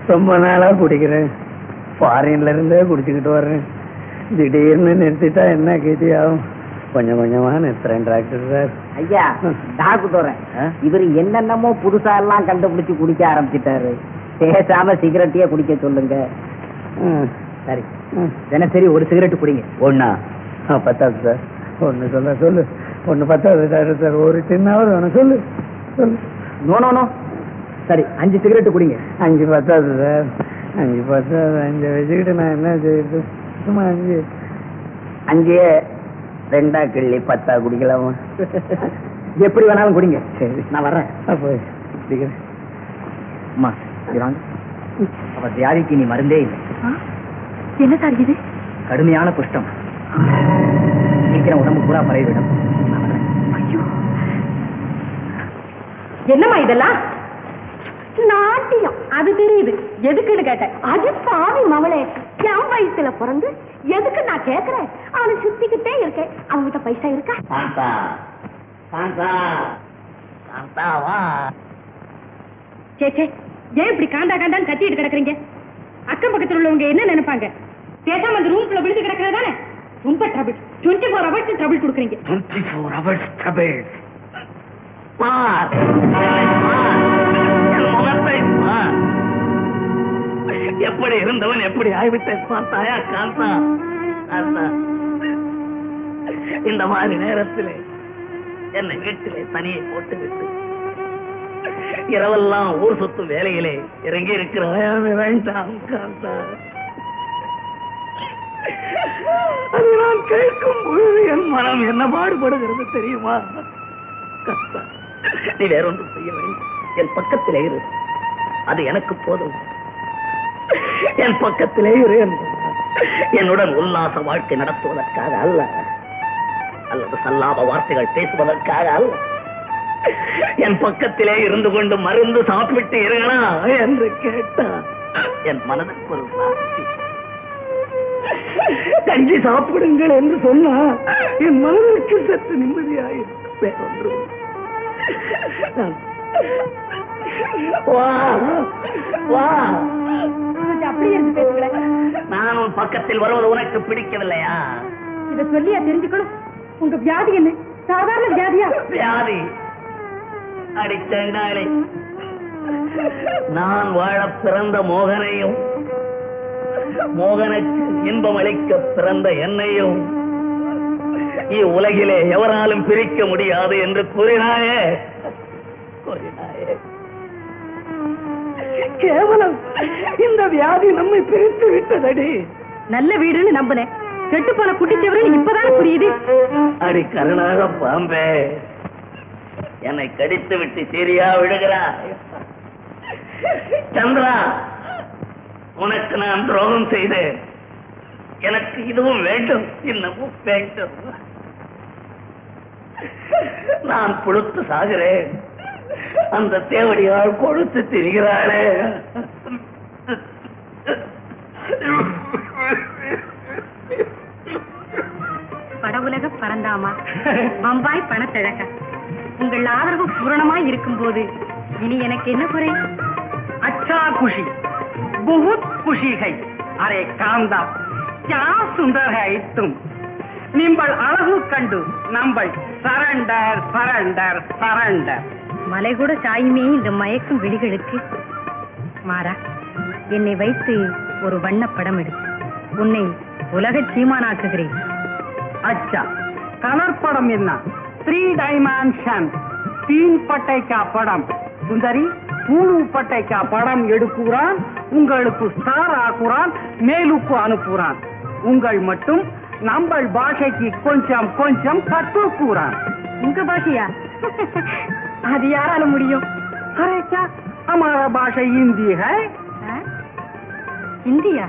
ரொம்ப நாளா குடிக்கிறேன் ஃபாரின்ல இருந்தே குடிச்சுக்கிட்டு வர்றேன் திடீர்னு நிறுத்திட்டா என்ன கதி ஆகும் கொஞ்சம் கொஞ்சமா நிறுத்துறேன் டாக்டர் சார் ஐயா டாக்டர் இவர் என்னென்னமோ புதுசா எல்லாம் கண்டுபிடிச்சு குடிக்க ஆரம்பிச்சிட்டாரு பேசாம சிகரெட்டையே குடிக்க சொல்லுங்க ம், சரி ம். தினசரி ஒரு சிகரெட் குடிங்க ஒண்ணா ஆ, பத்தாது சார் ஒன்று சொல்ல சொல்லு ஒன்று பத்தாது டாக்டர் சார் ஒரு டின்னாவது வேணும் சொல்லு சொல்லு நோ நோ நோ சரி அஞ்சு சிகரெட் குடிங்க அஞ்சு பத்தாது சார் அஞ்சு பத்தாது அஞ்சு வச்சுக்கிட்டு நான் என்ன செய்யுது சும்மா அஞ்சு அஞ்சு ரெண்டா கிள்ளி பத்தா குடிக்கலாமா எப்படி வேணாலும் குடிங்க சரி நான் வர்றேன் அப்போ குடிக்கிறேன் அம்மா இங்க வாங்க அவ வியாதிக்கு நீ மருந்தே இல்லை என்ன சார் இது கடுமையான குஷ்டம் சீக்கிரம் உடம்பு பூரா பரவிவிடும் நான் வர்றேன் ஐயோ என்னம்மா இதெல்லாம் நாட்டியம் அது தெரியுது எதுக்குன்னு கேட்டேன் அது பாவி மவளே என் வயசுல பிறந்து எதுக்கு நான் கேக்குறேன் அவனை சுத்திக்கிட்டே இருக்கேன் அவன்கிட்ட பைசா இருக்கா சாந்தா சாந்தா சாந்தா வா சே சே ஏன் இப்படி காண்டா காண்டான்னு கத்திட்டு கிடக்குறீங்க அக்கம் பக்கத்துல உள்ளவங்க என்ன நினைப்பாங்க பேசாம அந்த ரூம்குள்ள விழுந்து கிடக்குறது தானே ரொம்ப trouble twenty four hours trouble கொடுக்குறீங்க டுவெண்ட்டி ஃபோர் ஹவர்ஸ் ட்ரபிள் பார் என் முகத்தை பார் எப்படி இருந்தவன் எப்படி ஆய்விட்டேன் பார்த்தாயா காந்தா காந்தா இந்த மாதிரி நேரத்திலே என்னை வீட்டிலே தனியை போட்டுவிட்டு இரவெல்லாம் ஊர் சுத்தும் வேலையிலே இறங்கி இருக்கிறாயா வேண்டாம் காந்தா அதை நான் கேட்கும் பொழுது என் மனம் என்ன பாடுபடுகிறது தெரியுமா கர்த்தா, நீ வேறொன்றும் செய்ய வேண்டும் என் பக்கத்திலே இரு அது எனக்கு போதும் என் பக்கத்திலே இரு என்பது. என்னுடன் உல்லாச வாழ்க்கை நடத்துவதற்காக அல்ல அல்லது சல்லாப வார்த்தைகள் பேசுவதற்காக அல்ல என் பக்கத்திலே இருந்து கொண்டு மருந்து சாப்பிட்டு இருங்களா என்று கேட்டார் என் மனதுக்கு ஒரு சாட்சி கஞ்சி சாப்பிடுங்கள் என்று சொன்னா என் மனதிற்கு சற்று நிம்மதியாயிருக்கும் வேறொன்றும் நான்- வா வா அப்படியே இருந்து பேசுங்களேன் நான் உன் பக்கத்தில் வருவது உனக்கு பிடிக்கவில்லையா இத சொல்லியா தெரிஞ்சுக்கணும் உங்க வியாதி என்ன சாதாரண வியாதியா வியாதி அடிச்சண்டாளே நான் வாழ பிறந்த மோகனையும் மோகனுக்கு இன்பம் அளிக்க பிறந்த என்னையும் இவ்வுலகிலே எவராலும் பிரிக்க முடியாது என்று கூறினாயே கூறினாயே கேவலம் இந்த வியாதி நம்மை பிரித்து விட்டதடி நல்ல வீடுன்னு நம்பினேன் கெட்டு போன குட்டிச்சவரன் இப்பதானே புரியுது அடி கருணாக பாம்பே என்னை கடித்து விட்டு சரியா விடுகிறாய் சந்திரா உனக்கு நான் துரோகம் செய்தேன் எனக்கு இதுவும் வேண்டும் இன்னமும் வேண்டும் நான் புழுத்து சாகிறேன் அந்த தேவடியால் கொழுத்து திரிகிறாளே படவுலக பரந்தாமா பம்பாய் பணத்திழக்க உங்கள் ஆதரவு பூரணமாய் இருக்கும்போது இனி எனக்கு என்ன குறை अच्छा खुशी बहुत खुशी है अरे कामदा क्या सुंदर है तुम நிம்பள் அழகு கண்டு நம்பள் சரண்டர் சரண்டர் சரண்டர் மலை கூட சாயுமே இந்த மயக்கும் விழிகளுக்கு மாறா என்னை வைத்து ஒரு வண்ண படம் எடு உன்னை உலக சீமானாக்குகிறேன் अच्छा कलर படம் என்ன த்ரீ டைமென்ஷன் தீன் பட்டைக்கா படம் சுந்தரி மூணு பட்டைக்கா படம் எடுக்குறான் உங்களுக்கு ஸ்டார் ஆக்குறான் மேலுக்கு அனுப்புறான் உங்கள் மட்டும் நம்பள் பாஷைக்கு கொஞ்சம் கொஞ்சம் கற்றுக்குறான் உங்க பாஷையா அது யாரால முடியும் अरे क्या हमारा भाषा हिंदी है ஆ? இந்தியா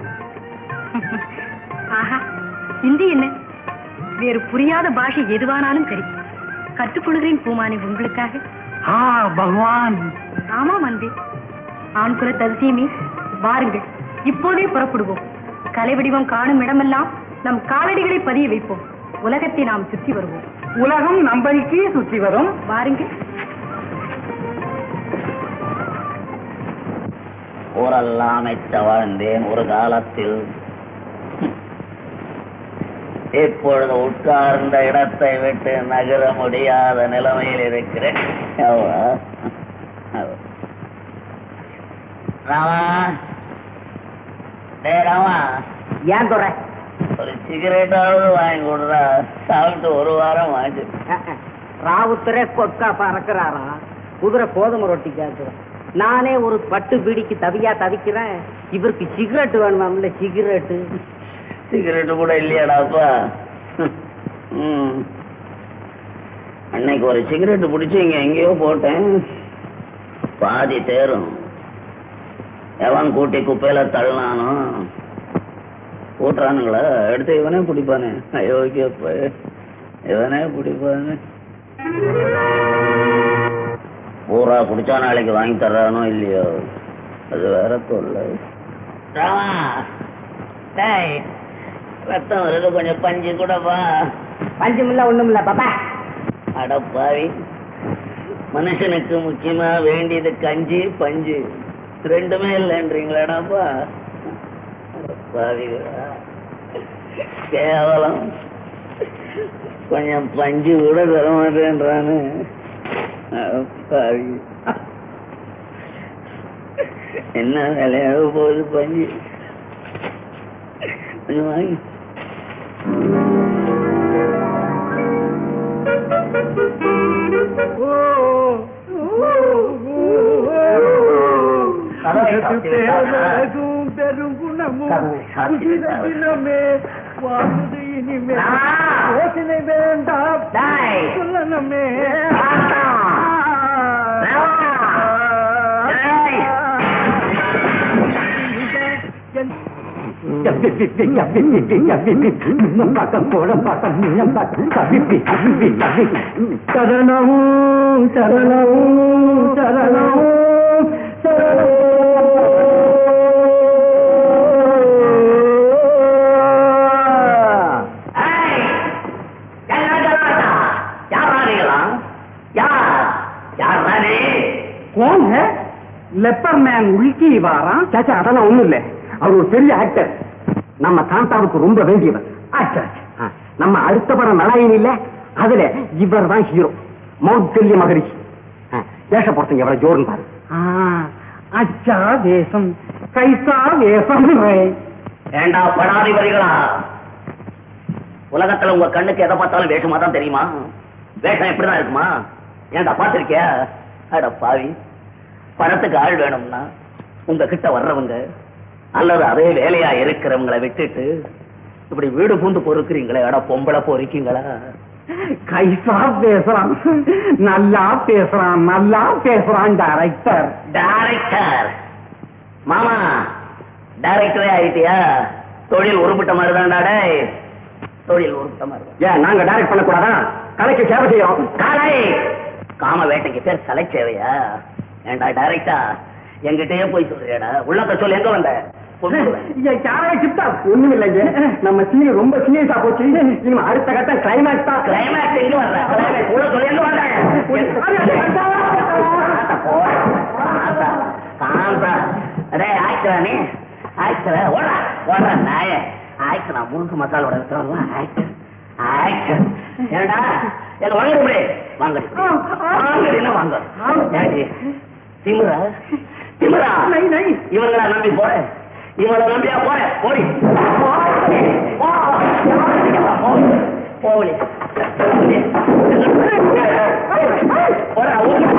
ஆஹா ஹிந்தி என்ன வேறு புரியாத பாஷை எதுவானாலும் சரி கற்றுக்கொள்கிறேன் பூமானி உங்களுக்காக हाँ भगवान ஆமாம் அன்பே ஆண் குல தரிசியமே வாருங்கள் இப்போதே புறப்படுவோம் கலை வடிவம் காணும் இடமெல்லாம் நம் காலடிகளை பதிய வைப்போம் உலகத்தை நாம் சுற்றி வருவோம் உலகம் நம்பருக்கு சுற்றி வரும் வாருங்கள் ஊரெல்லாம் மெச்ச வாழ்ந்தேன் ஒரு காலத்தில் இப்பொழுது உட்கார்ந்த இடத்தை விட்டு நகர முடியாத நிலைமையில் இருக்கிறேன் அவ்வா. அவ்வா. ராமா டே ராமா ஏன் துறை ஒரு சிகரெட்டாவது வாங்கி கொடுறா சாப்பிட்டு ஒரு வாரம் ஆச்சு ராவுத்தரே கொக்கா பறக்கிறாரா குதிரை கோதுமை ரொட்டி கேட்கிறேன் நானே ஒரு பட்டு பீடிக்கு தவியா தவிக்கிறேன் இவருக்கு சிகரெட் வேணுமாம்ல சிகரெட்டு சிகரெட்டு கூட இல்லையாடாப்பா ம். அன்னைக்கு ஒரு சிகரெட் பிடிச்சி இங்க எங்கேயோ போட்டேன் பாதி தேரும் எவன் கூட்டி குப்பையில தள்ளானோ கூட்டுறானுங்களா எடுத்து இவனே பிடிப்பானே அயோக்கியப்ப இவனே பிடிப்பானே பூரா குடிச்சா நாளைக்கு வாங்கி தர்றானோ இல்லையோ அது வேற தொல்லை ராமா டேய் ரத்தம் வருது கொஞ்சம் பஞ்சு கூட வா பஞ்சமில்ல ஒண்ணுமில்ல பாப்பா அடப்பாவி மனுஷனுக்கு முக்கியமா வேண்டியது கஞ்சி பஞ்சு ரெண்டுமே இல்லைன்றீங்களாடாப்பா அடப்பாவிகளா கேவலம் கொஞ்சம் பஞ்சு கூட தர மாட்டேன்றானு அடப்பாவி என்ன விளையாட போகுது பஞ்சு கொஞ்சம் வாங்கி கதவை சாத்தி விட்டானா? பெருங்குணமும் கதவை சாத்தி விட்டானா? வாழ்வது இனிமே ஆ. யோசனை வேண்டாம் டேய். சொல்லணுமே ஆத்தா. டேய். சரணம் சரணம் சரணம் சரணம் ஏய், யார் யாரா? யாரா நீங்களா? யார்? யார்ரா நீ? कौन है லெப்பர் மேன் உள்கி வாரா சாச்சா அதெல்லாம் ஒண்ணும் இல்ல அவர் ஒரு பெரிய ஆக்டர் நம்ம சாந்தாவுக்கு ரொம்ப வேண்டியவர் ஆ, நம்ம அடுத்த படம் நலாயின் இல்ல அதுல இவர் தான் ஹீரோ மௌத்தல்ய மகரிஷி வேஷப்படுத்துங்க எவ்வளவு ஜோர்னு பாரு அச்சா வேஷம் கைசா வேஷம் ஏண்டா படாதிபதிகளா உலகத்துல உங்க கண்ணுக்கு எதை பார்த்தாலும் வேஷமா தான் தெரியுமா வேஷம் எப்படிதான் இருக்குமா ஏன்டா பார்த்திருக்கியா அட பாவி பணத்துக்கு ஆள் வேணும்னா உங்க கிட்ட வர்றவங்க அல்லது அதே வேலையா இருக்கிறவங்களை விட்டுட்டு இப்படி வீடு பூந்து பொறுக்கிறீங்களே அட பொம்பளை பொறுக்கீங்களா கைசா பேசுறான் நல்லா பேசுறான் நல்லா பேசுறான் டைரக்டர் டைரக்டர் மாமா டைரக்டரே ஆயிட்டியா தொழில் உருப்பிட்ட மாதிரி தான்டா டேய் தொழில் உருப்பிட்ட மாதிரி தான். ஏன் நாங்க டைரக்ட் பண்ணக்கூடாதா கலைக்கு சேவை செய்யறோம் காலை காம வேட்டைக்கு பேர் கலை சேவையா ஏண்டா டைரக்டா என்கிட்டயே போய் சொல்றியாடா உள்ளத சொல்லி எங்க வந்த ஒண்ணும் இல்லைங்க நம்ம சீன் ரொம்ப சீரியஸா போச்சு இனிமே அடுத்த கட்ட கிளைமேக்ஸ் தான் கிளைமேக்ஸ் எங்க வர்ற climax உள்ள சொல்லி எங்க வந்த காந்தா காந்தா டேய் ஆக்டரா நீ ஆக்டரா ஓடா ஓடா நாய ஆக்டரா முழுக்கு மசாலோட இருக்கிறவங்க ஆக்டர் ஆக்டர் ஏண்டா எங்க வாங்க இப்படி வாங்க வாங்கடினா வாங்க ஏண்டி திமிரா திமிரா நை, நை. இவங்களா நம்பி போற இவங்கள நம்பியா போற போடி போ. போடி போடா ஊருக்கு.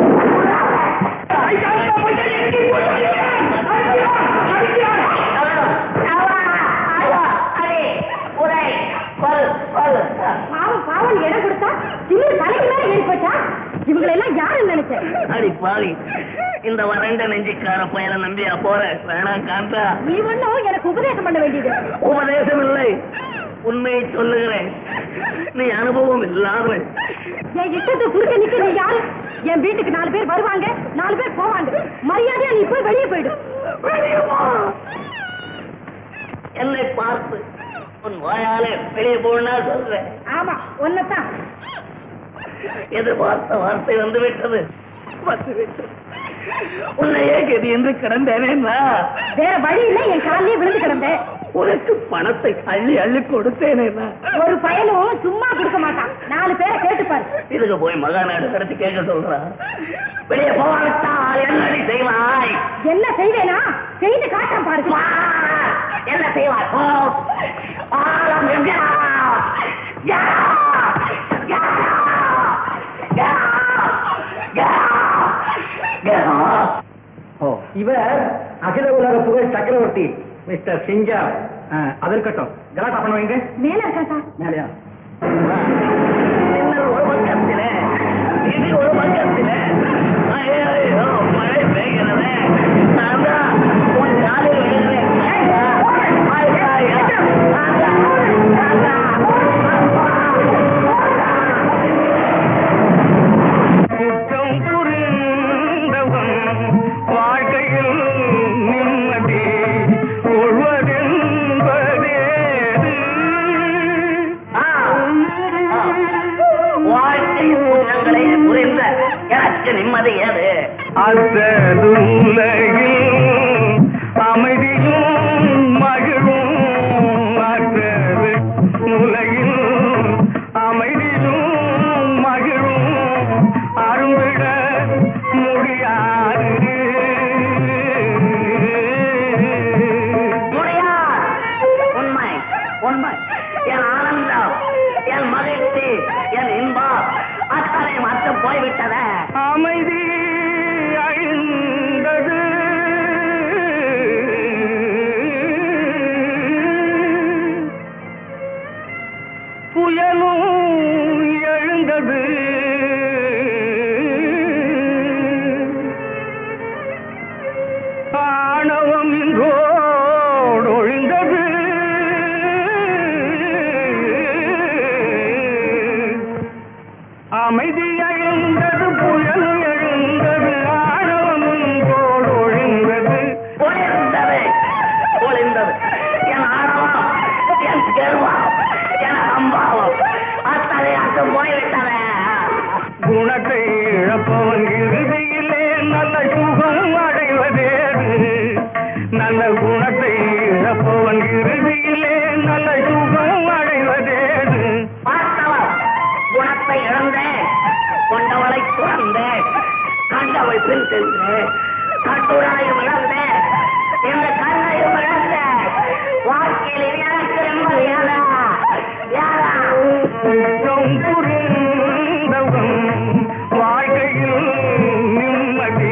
பாவம் பாவம் இடம் கொடுத்தா இன்னும் தலைக்கு மேல ஏறி போச்சா இவங்களை எல்லாம் யாருன்னு நினைச்சேன் அடி பாவி இந்த வறண்ட நெஞ்சிக்கார பயலை நம்பியா போற வேணாம் காந்தா நீ ஒண்ணும் எனக்கு உபதேசம் பண்ண வேண்டியது உபதேசம் இல்லை உண்மையை சொல்லுகிறேன் நீ அனுபவம் இல்லாதவன் என் இஷ்டத்தை குறுக்க நிக்க நீ யாரு என் வீட்டுக்கு நாலு பேர் வருவாங்க நாலு பேர் போவாங்க மரியாதையா நீ போய் வெளியே போயிடு வெளியே போ. என்னை பார்த்து உன் வாயாலே வெளியே போனா சொல்றேன் ஆமா ஒன்னதான் எதிர்பார்த்த வார்த்தை வந்து விட்டது வந்து விட்டது உன்னையே கதி என்று கிடந்தேனேன்னா வேற வழி இல்ல என் காலையே விழுந்து கிடந்தேன் உனக்கு பணத்தை அள்ளி அள்ளி கொடுத்தேனேன்னா ஒரு பயலும் சும்மா கொடுக்க மாட்டான் நாலு பேரை கேட்டுப்பாரு இதுக்கு போய் மகாநாடு கடத்தி கேட்க சொல்றான் வெளியே போவாவிட்டால் என்னடி செய்வாய் என்ன செய்வேனா செய்து காட்டான் பாருங்க வா, என்ன செய்வாய் போ பாலம் எங்கா? யா, யா, யா, யா, யா. ஓ இவர் அகில உலக புகழ் சக்கரவர்த்தி மிஸ்டர் சிங்கார் அது இருக்கட்டும் கலாட்டா பண்ணுவீங்க மேல இருக்காக்கா மேலையா மின்னல் ஒரு பக்கத்திலே இடி ஒரு பக்கத்திலே ஐயோ, ஐயோ, மழை பெய்கிறது நான் தான் உன் காலில் விழுகிறேன். ஐயா, ஐயா, ஐயா. நான் தான், நான் தான். குற்றம் புரிந்தவன் வாழ்க்கையில் நிம்மதி கொள்வதென்பதேது ஆ, ஆ. வாழ்க்கையின் குற்றங்களை புரிந்த எனக்கு நிம்மதி ஏது அத்ததுலகில் அமைதியும் மகிழும் அத்தது உலகில் அமைதியும் மகிழும் அரும்பிட முடியாது முடியாது உண்மை உண்மை என் ஆனந்தம் என் மகிழ்ச்சி என் இன்பம் அத்தனை மட்டும் போய்விட்டத அமைதி அழிந்தது புயலும் எழுந்தது ஆணவம் இன்றோடு ஒழிந்தது அமைதி எழுந்தது புயல் எழுந்தது ஆணவம் இன்றோடு ஒழிந்தது ஒளிர்ந்தது ஒளிர்ந்தது என் ஆணவம் என் கர்வம் என் அம்பாவம் அத்தனை மட்டும் போய்விட்டத குணத்தை இழப்பவன் இறுதியிலே நல்ல சுகம் அடைவதேது நல்ல குணத்தை இழப்பவன் இறுதியிலே நல்ல சுகம் அடைவதேது பார்த்தவன் குணத்தை இழந்தேன் கொண்டவளை துறந்தேன் கண்டவள் பின் சென்றேன் கட்டுரையும் இழந்தேன் இந்த கண்ணையும் இழந்தேன் வாழ்க்கையில் இனி எனக்கு நிம்மதி ஏதா ஏதா குற்றம் புரிந்தவன் வாழ்க்கையில் நிம்மதி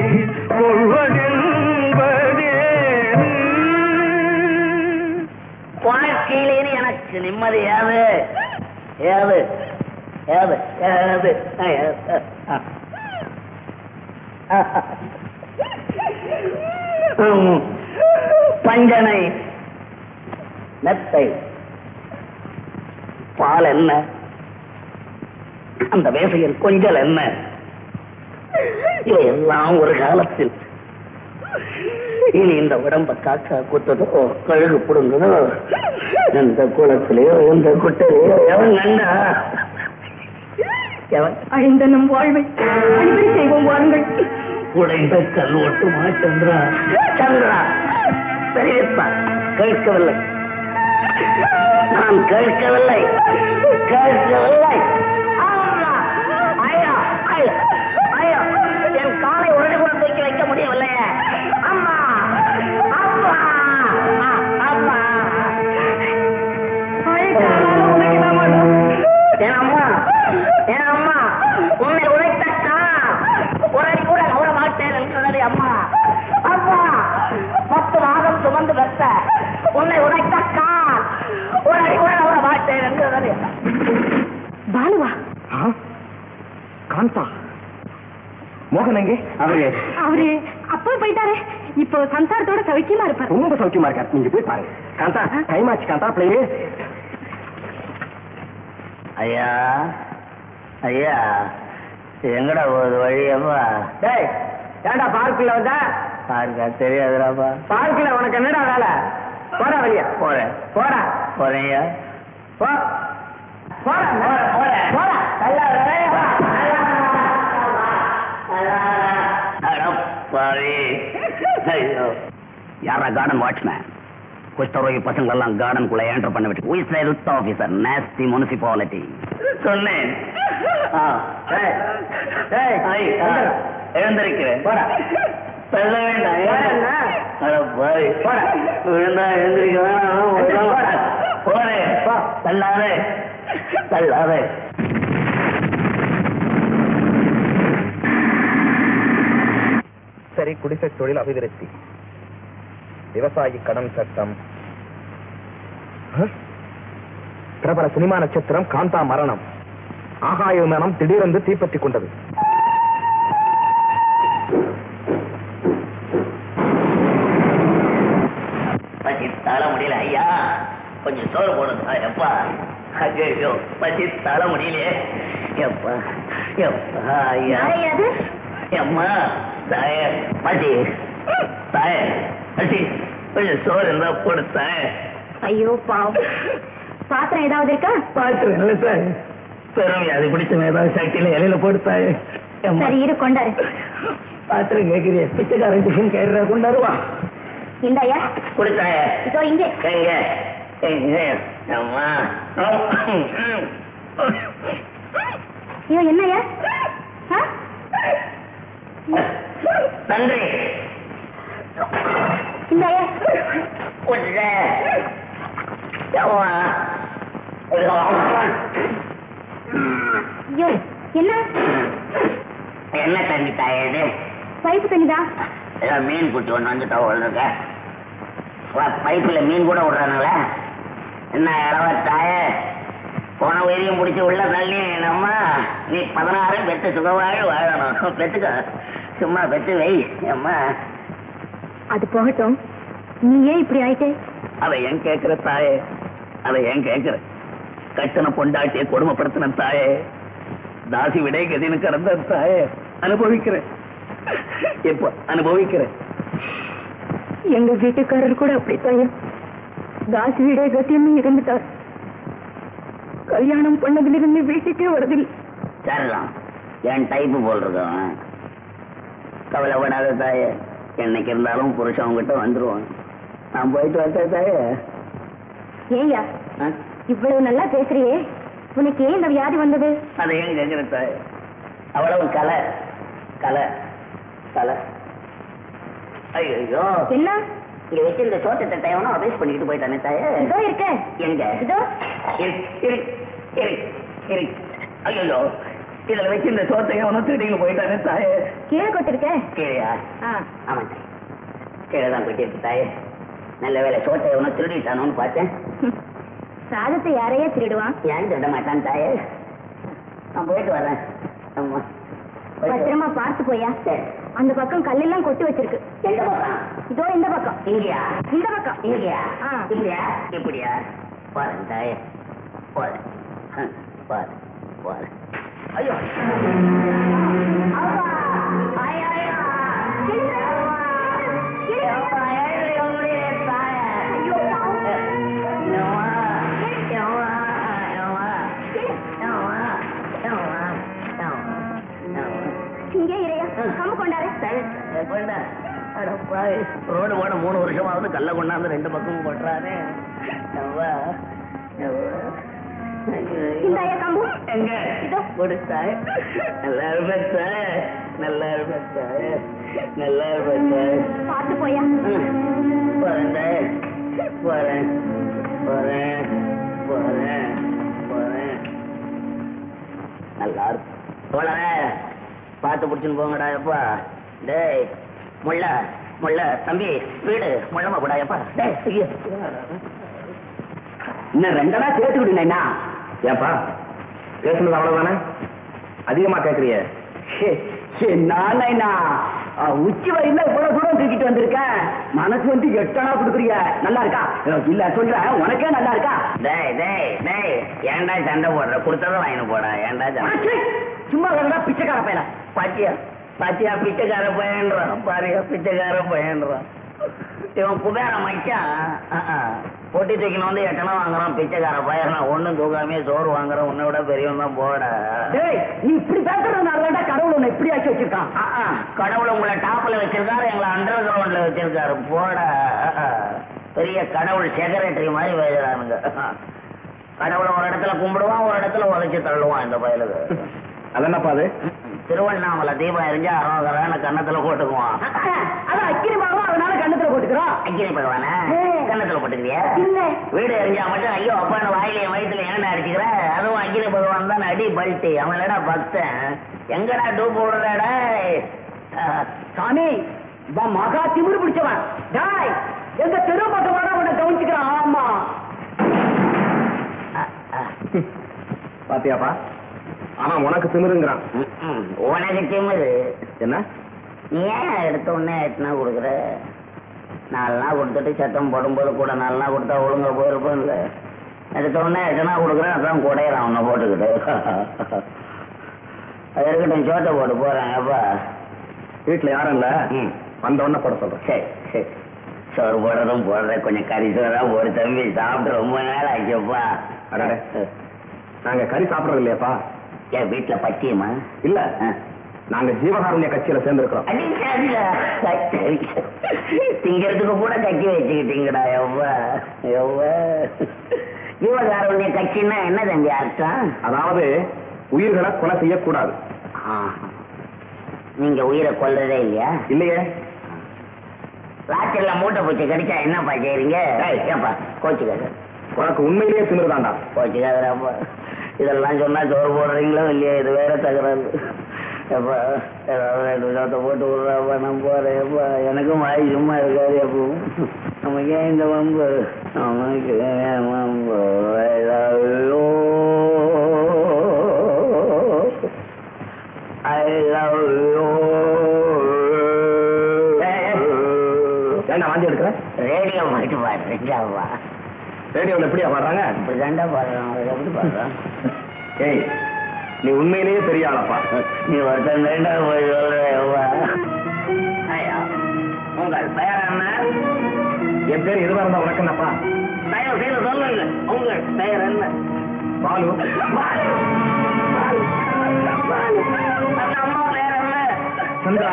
கொள்வதென்பதேது வாழ்க்கையில் இனி எனக்கு நிம்மதி ஏது ஏது ஏது ஏது ஏது ம். பஞ்சனை நத்தை பால் என்ன அந்த வேசையில் கொஞ்சல் என்ன இவையெல்லாம் ஒரு காலத்தில் இனி இந்த உடம்ப காக்கா குத்துதோ கழுகு புடுங்குதோ எந்த குளத்திலேயோ எந்த குட்டையிலேயோ எவன் கண்டா எவன் அழிந்த நம் வாழ்வை அடிப்படை செய்வோம் வாருங்கள் உடைந்த கல் ஒட்டுமா சந்திரா சந்திரா பெரியப்பா கேட்கவில்லை நான் கேட்கவில்லை கேட்கவில்லை ஆமா. ஐயா, ஐயா, ஐயா, என் காலை ஒரு கூட தூக்கி வைக்க முடியவில்லையே அம்மா அப்பா ஆ, அப்பா என் அம்மா என் அம்மா உன்னை உழைத்தா ஒரு அடி கூட நவர மாட்டேன் என்கிறதே அம்மா அம்மா பத்து மாதம் சுமந்து பெற்ற உன்னை உழைத்தா ஒரு அடி கூட நவர மாட்டேன் என்கிறதே பாலுவா காந்தா மோகன் எங்கே அவரு அவரு அப்பா போயிட்டாரே இப்போ சம்சாரத்தோட சௌக்கியமா இருப்பாரு ரொம்ப சௌக்கியமா இருக்காரு நீங்க போய் பாருங்க காந்தா டைம் ஆச்சு காந்தா பிள்ளைங்க ஐயா ஐயா எங்கடா போகுது வழியப்பா டேய் ஏன்டா பார்க்குள்ள வந்தா பாருக்கா தெரியாதுடாப்பா பார்க்குல உனக்கு என்னடா வேலை போடா வெளிய போறேன் போடா போறேன்யா போ போடா போறேன் போறேன் போடா நல்லா, நல்லா, நல்லா. அடம் பாவி ஐயோ யாரா கார்டன் வாட்ச்மேன் குஷ்டரோகி பசங்க எல்லாம் கார்டனுக்குள்ள ஏன்டர் பண்ண விட்டு உயிர் ஹெல்த் ஆபீசர் நேஸ்டி முனிசிபாலிட்டி சொன்னேன் ஆ, ஏய், ஏய், ஐ, ஆ, எழுந்திருக்கிறேன் சொல்ல வேண்டாம் போடா. அட பாய் விழுந்தா எழுந்திருக்க வேணாம் போறே தள்ளாதே தள்ளாதே சரி குடிசை தொழில் அபிவிருத்தி விவசாயி கடன் சட்டம் ஹ? பிரபல சினிமா நட்சத்திரம் காந்தா மரணம் ஆகாய விமானம் திடீரென்று தீப்பற்றி கொண்டது பசி தாழ முடியல ஐயா கொஞ்சம் சோறு போடுங்க எப்பா ஐயோ பசி தாழ முடியலையே எப்பா எப்பா ஐயா யாரையாது அம்மா தாய பசி தாய பசி கொஞ்சம் சோறு இருந்தா போடு தாய ஐயோ பாவம் பாத்திரம் ஏதாவது இருக்கா பாத்துருங்க இல்ல சார் பெரும் அது பிடிச்ச ஏதாவது சக்தியில இலையில போடு தாய சரி இரு கொண்டாரு பாத்திரம் கேட்குறிய பிச்சைக்காரன் டிஃபன் கேட்கற கொண்டாருவா இந்தாயா கொடுத்தாய இதோ இங்கே எங்க எங்க அம்மா ஐயோ என்னய்யா ஆ? நன்றி இந்தாயா கொஞ்ச அம்மா ஐயோ என்ன என்ன தண்ணி தாயது பைப்பு தண்ணிதான் ஏதோ மீன் குட்டி ஒன்று வந்துட்டா இருக்க பைப்புல மீன் கூட விடுறானுங்கள என்ன இளவ தாய போன உயிரையும் பிடிச்சி உள்ள தள்ளி நம்ம நீ பதினாறு பெத்து சுகவாழ் வாழணும் பெத்துக்க சும்மா பெத்து வை அம்மா அது போகட்டும் நீ ஏன் இப்படி ஆயிட்டே அதை ஏன் கேட்கிற தாயே அதை ஏன் கேட்கிற கட்டண பொண்டாட்டியை கொடுமைப்படுத்தின தாயே தாசி விடை கதின்னு கடந்த தாயே அனுபவிக்கிறேன் எப்ப அனுபவிக்கிறேன் எங்க வீட்டுக்காரர் கூட அப்படித்தான் தாசி வீடே கத்தியமே இருந்துட்டார் கல்யாணம் பண்ணதிலிருந்து வீட்டுக்கே வரதில்லை சரிதான் என் டைப்பு போல் இருக்கவன் கவலைப்படாத தாயே என்னைக்கு இருந்தாலும் புருஷன் உங்ககிட்ட வந்துருவான் நான் போயிட்டு வரட்டேன் தாயே ஏய்யா ஆ? இவ்வளவு நல்லா பேசுறியே உனக்கு ஏன் இந்த வியாதி வந்தது அதை ஏன் கேட்கிற தாயே அவ்வளவு கலை கலை கலை ஐயோ என்ன இங்க வச்சு இந்த சோத்து தட்டை எவனோ அபேஸ் பண்ணிக்கிட்டு போயிட்டானே தாயே இதோ இருக்க எங்க இதோ இரு, இரு, இரு, இரு. ஐயோ இதுல வச்சு இந்த சோத்தை எவனோ திருடிங்க போயிட்டானே தாயே கீழே கொட்டிருக்க கீழையா ஆ ஆமா தாய் கீழே தான் போயிட்டு தாயே நல்ல வேலை சோத்தை எவனோ திருடிட்டானோன்னு பார்த்தேன் சாதத்தை யாரையே திருடுவான் ஏன் திருட மாட்டான் தாயே நான் போயிட்டு வரேன் ஆமா போயிட்டு வரேன். பத்திரமா பார்த்து போயா சரி. அந்த பக்கம் கல்லெல்லாம் கொட்டி வச்சிருக்கு எந்த பக்கம் இதோ இந்த பக்கம் இங்கயா இந்த பக்கம் இங்கயா ஆ. இப்படியா இப்படியா பாருங்க தாயே பாரு பாரு பாரு ஐயோ இங்கே இறையா கம்பு கொண்டாரு ரோடு போட மூணு வருஷமாவது கல்ல கொண்டாந்து ரெண்டு பக்கமும் போட்டுறாரு இந்தாயா கம்பு எங்க இதோ. கொடுத்தாய் நல்லா இருப்பேன் நல்லா இருப்பேன் நல்லா இருப்பேன் பார்த்து போயா போறேன் போறேன் போறேன் போறேன் போறேன் நல்லா இருக்கும் போலவே பார்த்து பிடிச்சுன்னு போங்கடா எப்பா டேய் முள்ள முள்ள தம்பி வீடு முள்ளமா கூடா எப்பா டேய் ஐயோ. இன்னும் ரெண்டடா சேர்த்து விடுங்க ஏன்பா பேசுனது அவ்வளவுதானே அதிகமா கேக்குறிய நானா உச்சி வரையில இவ்வளவு தூரம் தூக்கிட்டு வந்திருக்கேன் மனசு வந்து எட்டனா கொடுக்குறீங்க நல்லா இருக்கா இல்ல சொல்றேன் உனக்கே நல்லா இருக்கா டேய் டேய் டேய் ஏன்டா சண்டை போடுற கொடுத்ததும் வாங்கிட்டு போடா ஏன்டா சண்டை அடச்சே, சும்மா வேணா பிச்சைக்கார பையல பாத்தியா பாத்தியா பிச்சைக்கார பையன்றான் பாரியா பிச்சைக்கார பையன்றான் இவன் குபேர மச்சான் அஹ், அஹ். பொட்டி தூக்கின வந்து எட்டனா வாங்குறான் பிச்சைக்கார பையன் ஒண்ணும் தூக்காமே சோறு வாங்குறான் உன்னை விட பெரியவன் தான் போட டேய் நீ இப்படி பேசுறதுனால தான் கடவுள் உன்னை இப்படி ஆக்கி வச்சிருக்கான் அஹ், அஹ். கடவுள் உங்களை டாப்ல வச்சிருக்காரு எங்களை அண்டர் கிரவுண்ட்ல வச்சிருக்காரு போட அஹ், அஹ். பெரிய கடவுள் செக்ரட்டரி மாதிரி பேசுறானுங்க அஹ். கடவுளை ஒரு இடத்துல கும்பிடுவான் ஒரு இடத்துல உதைச்சு தள்ளுவான் இந்த பயலுக்கு அது என்னப்பா அது திருவண்ணாமலை தீபம் எரிஞ்சா அரோகரான கன்னத்துல போட்டுக்குவான் அதான் அக்கிரி பாகம் அதனால கண்ணத்துல போட்டுக்கிறோம் அக்கினி பகவான கன்னத்துல போட்டுக்கிறியா இல்ல வீடு எரிஞ்சா மட்டும் ஐயோ அப்பான்னு வாயிலையும் வயிற்றுல ஏன்டா அடிச்சுக்கிற அதுவும் அக்கினி பகவான் தான் அடி பல்ட்டி அவனடா பக்தன் எங்கடா டூப் விடுறடா சாமி இவன் மகா திமிரு பிடிச்சவன் டாய் எங்க தெரு பக்கம் வர உன்னை கவனிச்சுக்கிறான் ஆமா பாத்தியாப்பா ஆனா உனக்கு திமிருங்கிறான் உனக்கு திமிரு என்ன நீ ஏன் எடுத்த உடனே எட்டுனா கொடுக்குற நாலு நாள் கொடுத்துட்டு சத்தம் போடும்போது கூட நாலு நாள் கொடுத்தா ஒழுங்கா போயிருப்போம்ல எடுத்த உடனே எட்டுனா கொடுக்குறேன் அப்புறம் குடையிறான் உன்னை போட்டுக்கிட்டு அது இருக்கட்டும் சோட்டை போட்டு போறேன் அப்பா வீட்டுல யாரும் இல்ல ம். வந்த உடனே போட சொல்றேன் சரி சரி சோறு போடுறதும் போடுறேன் கொஞ்சம் கறி சோறா போடு தம்பி சாப்பிட்டு ரொம்ப நாள் ஆச்சுப்பா அடடே. நாங்க கறி சாப்பிடறது இல்லையாப்பா என் வீட்டுல பச்சியமா இல்ல நாங்க ஜீவகாருண்ய கட்சியில சேர்ந்திருக்கிறோம் திங்கிறதுக்கு கூட கட்சி வச்சுக்கிட்டீங்கடா எவ்வா எவ்வா ஜீவகாருண்ய கட்சின்னா என்ன தம்பி அர்த்தம் அதாவது உயிர்களை கொலை செய்யக்கூடாது ஆஹா. நீங்க உயிரை கொல்றதே இல்லையா இல்லையே ராத்திரில மூட்டை பூச்சி கடிச்சா என்னப்பா செய்றீங்க ஏப்பா கோச்சுக்காது உனக்கு உண்மையிலேயே திமிருதாண்டா கோச்சுக்காதுடாப்பா இதெல்லாம் சொன்னா சோறு போடுறீங்களோ இல்லையா இது வேற தகராறு எப்பா ஏதாவது ரெண்டு விஷயத்தை போட்டு விடுறாப்பா நான் போறேன் எப்பா எனக்கும் வாய் சும்மா இருக்காது எப்பவும் நமக்கு ஏன் இந்த வம்பு நமக்கு ஏன் வம்பு I love you. I love you. ஏண்டா வாந்தி எடுக்கிற ரேடியோ மட்டும் பாடுறீங்களாப்பா ரேடியோல எப்படியா பாடுறாங்க இப்படி தாண்டா பாடுறான் அதை எப்படி பாடுறான் ஏய் நீ உண்மையிலேயே பெரிய ஆளப்பா நீ ஒருத்தன் வேண்டா போய் சொல்றேவா ஐயா உங்கள் பெயர் என்ன என் பேர் எதுவா இருந்தா உனக்கு என்னப்பா தயவு செய்து சொல்லுங்க உங்கள் பெயர் என்ன பாலு பாலு. பாலு. பாலு. அந்த அம்மா பெயர் என்ன சந்திரா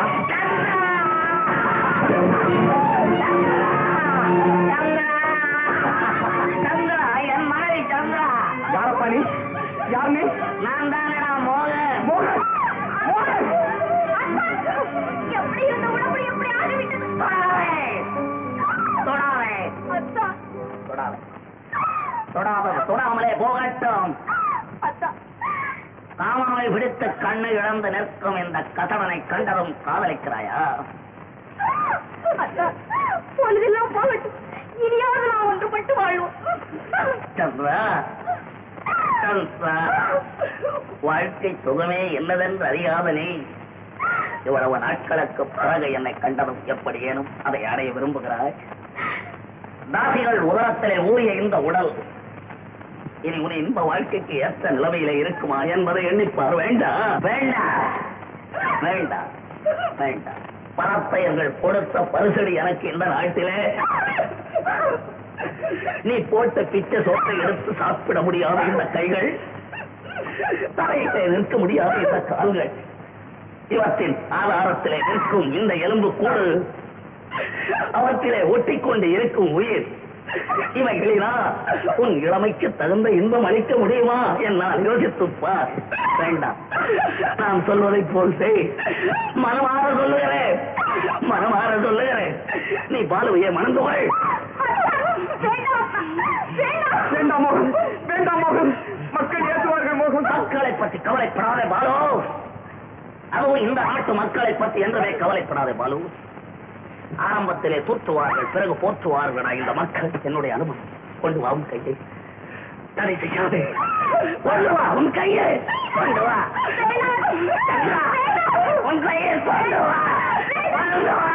சந்திரா என் மனைவி சந்திரா யாரப்பா நீ யார் நீ நான் தானடா மோகன் மோகன் மோகன் எப்படி இருந்த உடம்பு எப்படி ஆகிவிட்டது தொடாதே தொடாதே அத்தா தொடாதே தொடாத தொடாமலே போகட்டும் அத்தா காமாவை விடுத்து கண்ணு இழந்து நிற்கும் இந்த கதவனை கண்டதும் காதலிக்கிறாயா அத்தா பொழுதெல்லாம் போகட்டும் இனியாவது நான் ஒன்றுபட்டு வாழ்வோம் சந்திரா சந்திரா வாழ்க்கை சுகமே என்னதென்று அறியாத நீ இவ்வளவு நாட்களுக்கு பிறகு என்னை கண்டதும் எப்படியேனும் அதை அடைய விரும்புகிறாய் தாசிகள் உதரத்திலே ஊறிய இந்த உடல் இனி உன் இன்ப வாழ்க்கைக்கு ஏற்ற நிலைமையில இருக்குமா என்பதை எண்ணிப்பார் வேண்டாம் வேண்டாம் வேண்டாம் வேண்டாம் பணப்பெயர்கள் கொடுத்த பரிசடி எனக்கு இந்த நாட்டிலே நீ போட்ட பிச்சை சோட்டை எடுத்து சாப்பிட முடியாத இந்த கைகள் தலையிலே நிற்க முடியாத இந்த கால்கள் இவற்றின் ஆதாரத்திலே நிற்கும் இந்த எலும்பு கூடு அவற்றிலே ஒட்டிக்கொண்டு இருக்கும் உயிர் இவைகளினா உன் இளமைக்கு தகுந்த இன்பம் அளிக்க முடியுமா என்னால் யோசித்துப் பார் வேண்டாம் நான் சொல்வதைப் போல் செய் மனமாற சொல்லுகிறேன் மனமாற சொல்லுகிறேன் நீ பாலுவையை மணந்து கொள் வேண்டாம் மோகன் வேண்டாம் மோகன் மக்கள் ஏற்றுவார்கள் மோகன் மக்களை பற்றி கவலைப்படாதே பாலு அதுவும் இந்த நாட்டு மக்களை பற்றி என்றுமே கவலைப்படாதே பாலு ஆரம்பத்திலே தூற்றுவார்கள் பிறகு போற்றுவார்களா இந்த மக்கள் என்னுடைய அனுபவம் கொண்டு வா உன் கையை தடை செய்யாதே கொண்டு வா உன் கையை கொண்டு வா சந்திரா, உன் கையை கொண்டு வா கொண்டு வா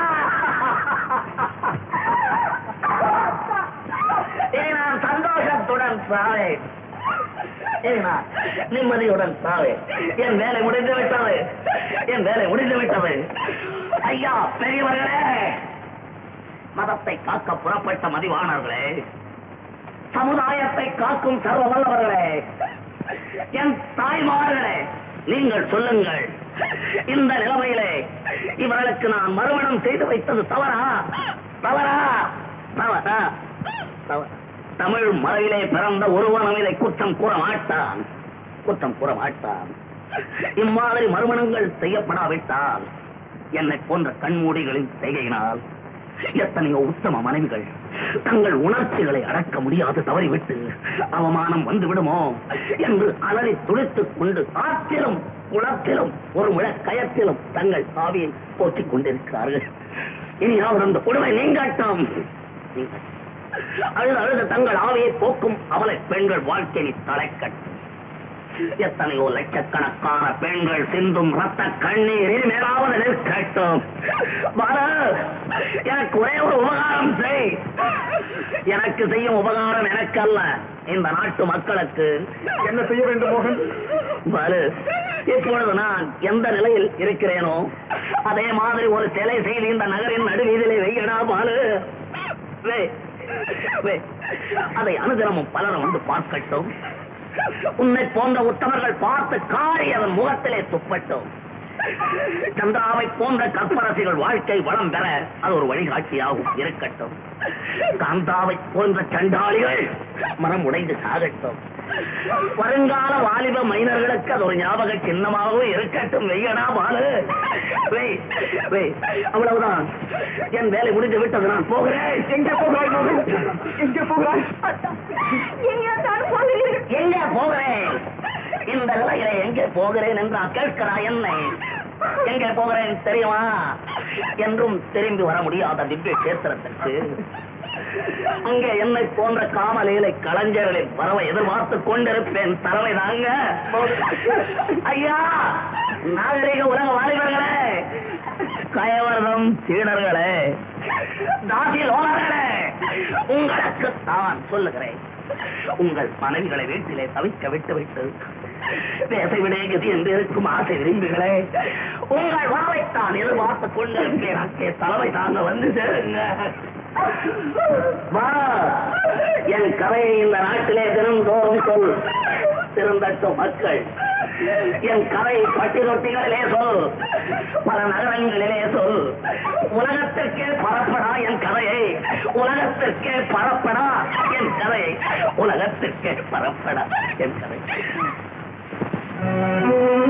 இனி நான் சந்தோஷத்துடன் சாவேன் இனி நான் நிம்மதியுடன் சாவேன் என் வேலை முடிந்து விட்டது என் வேலை முடிந்து விட்டது ஐயா பெரியவர்களே மதத்தை காக்க புறப்பட்ட மதிவாணர்களே சமுதாயத்தை காக்கும் சர்வ வல்லவர்களே என் தாய்மார்களே நீங்கள் சொல்லுங்கள் இந்த நிலைமையிலே இவர்களுக்கு நான் மறுமணம் செய்து வைத்தது தவறா தவறா தவறா தவ- தமிழ் மறையிலே பிறந்த ஒருவனும் இதை குற்றம் கூற மாட்டான் குற்றம் கூற மாட்டான் இம்மாதிரி மறுமணங்கள் செய்யப்படாவிட்டால் என்னை போன்ற கண்மூடிகளின் செய்கையினால் எத்தனையோ உத்தம மனைவிகள் தங்கள் உணர்ச்சிகளை அடக்க முடியாது தவறிவிட்டு அவமானம் வந்து விடுமோ என்று அலறி துடித்துக் கொண்டு ஆற்றிலும் குளத்திலும் ஒரு முழ கயத்திலும் தங்கள் ஆவியை போற்றிக் கொண்டிருக்கிறார்கள் இனியாவது அந்த கொடுமை நீங்காட்டம் நீங்க- அழுது அழுது தங்கள் ஆவியை போக்கும் அவளை பெண்கள் வாழ்க்கை தலைக்கட்டும் எத்தனையோ லட்சக்கணக்கான பெண்கள் சிந்தும் ரத்த கண்ணீரில் மேலாவது நிற்கட்டும் பாரு, எனக்கு ஒரே ஒரு உபகாரம் செய் எனக்கு செய்யும் உபகாரம் எனக்கு அல்ல இந்த நாட்டு மக்களுக்கு என்ன செய்ய வேண்டும் மோகன் பாரு இப்பொழுது நான் எந்த நிலையில் இருக்கிறேனோ அதே மாதிரி ஒரு சிலை செய்து இந்த நகரின் நடுவீதிலே வைக்கடா பாலு வே, வே. அதை அனுதினமும் பலரும் வந்து பார்க்கட்டும் உன்னை போன்ற உத்தமர்கள் பார்த்து காரி அதன் முகத்திலே துப்பட்டும் சந்திராவை போன்ற கற்பரசிகள் வாழ்க்கை வளம் பெற அது ஒரு வழிகாட்டியாகவும் இருக்கட்டும் காந்தாவை போன்ற சண்டாளிகள் மனம் உடைந்து சாகட்டும் வருங்கால வாலிப மைனர்களுக்கு அது ஒரு ஞாபக சின்னமாகவும் இருக்கட்டும் வெய்யடா பாலு வெய் வெய் அவ்வளவுதான் என் வேலை முடிந்து விட்டது நான் போகிறேன் எங்க போகிறாய் மகன்? எங்க போகிறாய் எங்கேயாவது போகிறீர்கள் எங்க போகிறேன் இந்த நிலையில எங்கே போகிறேன் என்று நான் கேட்கிறாய் என்னை எங்கே போகிறேன் தெரியுமா என்றும் திரும்பி வர முடியாத திவ்ய கேத்திரத்திற்கு அங்கே என்னை போன்ற காமலீலை கலைஞர்களின் வரவை எதிர்பார்த்து கொண்டிருப்பேன் தலைமை தாங்க ஐயா நாகரிக உலக வாலிபர்களே கயவர்தம் சீடர்களே தாசி லோகர்களே உங்களுக்கு தான் சொல்லுகிறேன் உங்கள் மனைவிகளை வீட்டிலே தவிக்க விட்டு விட்டு பேச விடேகதி என்று இருக்கும் ஆசை விரும்புகளே உங்கள் வரவைத்தான் எதிர்பார்த்துக் கொண்டிருக்கிறேன் அங்கே தலைமை தாங்க வந்து சேருங்க வா என் கதையை இந்த நாட்டிலே தினந்தோறும் சொல் திருந்தட்டும் மக்கள் என் கதை பட்டி தொட்டிகளிலே சொல் பல நகரங்களிலே சொல் உலகத்திற்கே பரப்படா என் கதையை உலகத்திற்கே பரப்படா என் கதையை உலகத்திற்கே பரப்படா என் கதை